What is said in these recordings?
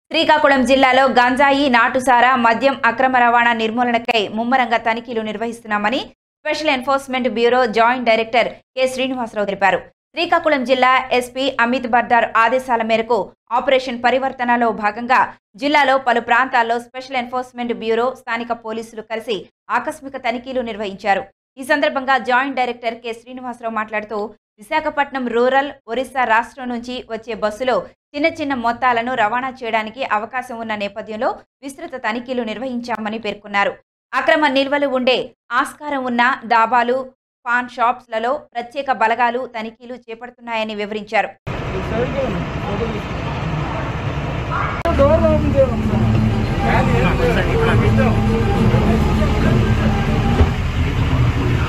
శ్రీకాకుళం జిల్లాలో గంజాయి నాటుసారా మద్యం అక్రమ రవాణా నిర్మూలనకై ముమ్మరంగా తనిఖీలు నిర్వహిస్తున్నామని special enforcement bureau joint director K Srinivasarao తెలిపారు శ్రీకాకుళం జిల్లా ఎస్పీ అమిత్ బర్దార్ ఆదేశాల మేరకు ఆపరేషన్ పరివర్తనలో భాగంగా జిల్లాలో పలు ప్రాంతాల్లో స్పెషల్ ఎన్ఫోర్స్మెంట్ బ్యూరో స్థానిక పోలీసులు కలిసి ఆకస్మిక తనిఖీలు నిర్వహించారు ఈ సందర్భంగా జాయింట్ డైరెక్టర్ కె శ్రీనివాసరావు మాట్లాడుతూ విశాఖపట్నం రూరల్ ఒరిస్సా రాష్ట్రం నుంచి వచ్చే బస్సులో చిన్న చిన్న మొత్తాలను రవాణా చేయడానికి అవకాశం ఉన్న నేపథ్యంలో విస్తృత తనిఖీలు నిర్వహించామని పేర్కొన్నారు అక్రమ నిల్వలు ఉండే ఆస్కారం ఉన్న దాబాలు పాన్ షాప్స్లలో ప్రత్యేక బలగాలు తనిఖీలు చేపడుతున్నాయని వివరించారు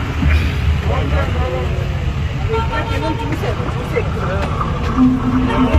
చూసాను చూసే